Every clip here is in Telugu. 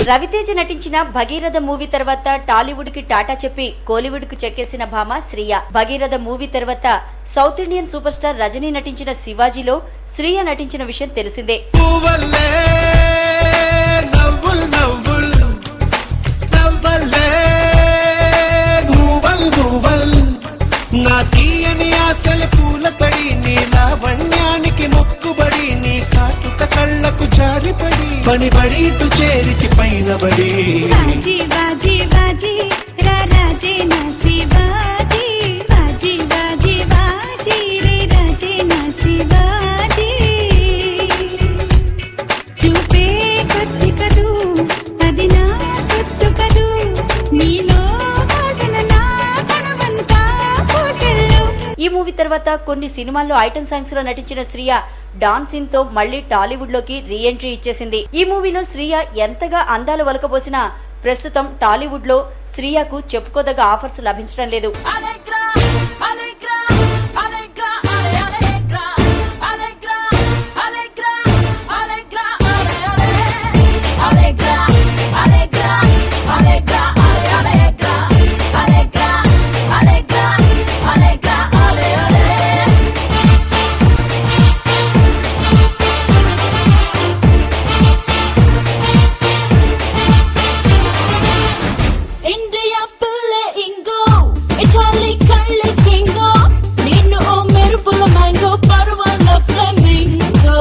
రవితేజ నటించిన భగీరథ మూవీ తర్వాత టాలీవుడ్ కి టాటా చెప్పి కోలీవుడ్ కు చెక్కేసిన భామ శ్రియ భగీరథ మూవీ తర్వాత south Indian super star Rajini నటించిన శివాజీలో శ్రియ నటించిన విషయం తెలిసిందే పువ్వల్లే నవ్వుల్ నవ్వుల్ నవ్వల్లే నువ్వల్ నువ్వల్ నా తీయని ఆశల పూల తడి నీ లావణ్యానికి మొక్కుబడి నీ కాటుక కళ్ళకు జారిపడి పని బడి ఇటు చేరికి పైన బడి బాజీ బాజీ బాజీ రా రాజే నా శివాజీ బాజీ బాజీ బాజీ రే రాజే నా శివాజీ చూపే కొద్ది కదూ అది నా సొత్తు కదూ నీలో వాసన నా కనువంతా పూసెల్లు ఈ మూవీ తర్వాత కొన్ని సినిమాల్లో ఐటమ్ సాంగ్స్ లో నటించిన శ్రియ డాన్సింగ్ తో మళ్లీ టాలీవుడ్ లోకి రీ ఎంట్రీ ఇచ్చేసింది ఈ మూవీలో శ్రియ ఎంతగా అందాలు వలకబోసినా ప్రస్తుతం టాలీవుడ్ లో శ్రియకు చెప్పుకోదగ్గ ఆఫర్స్ లభించడం లేదు Alegra, alegra, alegra, ale, alegra, alegra, alegra, alegra, ale, ale. Alegra, alegra, alegra, ale, alegra, alegra, alegra, alegra, ale, ale. India పిల్లే ఇంగో ఇటాలీ కళ్ళే స్కింగో నిన్ను ఓ మెరుపుల మ్యాంగో పర్వాల ఫ్లెమింగో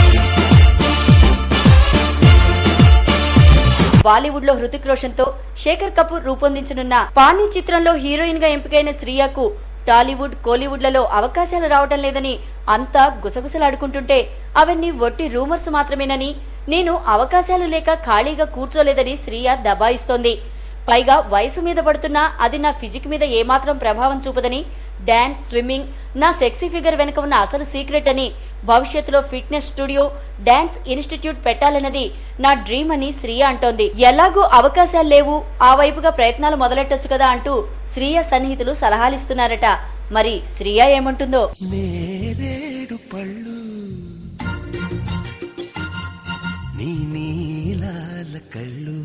బాలీవుడ్ లో హృతిక్ రోషన్ తో శేఖర్ కపూర్ రూపొందించనున్న పానీ చిత్రంలో హీరోయిన్ గా ఎంపికైన శ్రియకు టాలీవుడ్ కోలీవుడ్ లలో అవకాశాలు రావడం లేదని అంతా గుసగుసలాడుకుంటుంటే అవన్నీ వట్టి రూమర్స్ మాత్రమేనని నేను అవకాశాలు లేక ఖాళీగా కూర్చోలేదని శ్రియ దబాయిస్తోంది పైగా వయసు మీద పడుతున్నా అది నా ఫిజిక్ మీద ఏమాత్రం ప్రభావం చూపదని డాన్స్ స్విమ్మింగ్ నా సెక్సీ ఫిగర్ వెనుక ఉన్న అసలు సీక్రెట్ అని భవిష్యత్తులో ఫిట్నెస్ స్టూడియో డాన్స్ ఇన్స్టిట్యూట్ పెట్టాలన్నది నా డ్రీమ్ అని శ్రియ అంటోంది ఎలాగూ అవకాశాలు లేవు ఆ వైపుగా ప్రయత్నాలు మొదలెట్టొచ్చు కదా అంటూ శ్రియ సన్నిహితులు సలహాలిస్తున్నారట మరి శ్రియ ఏమంటుందో నేరేడు పళ్ళు నీ నీలాల కళ్ళు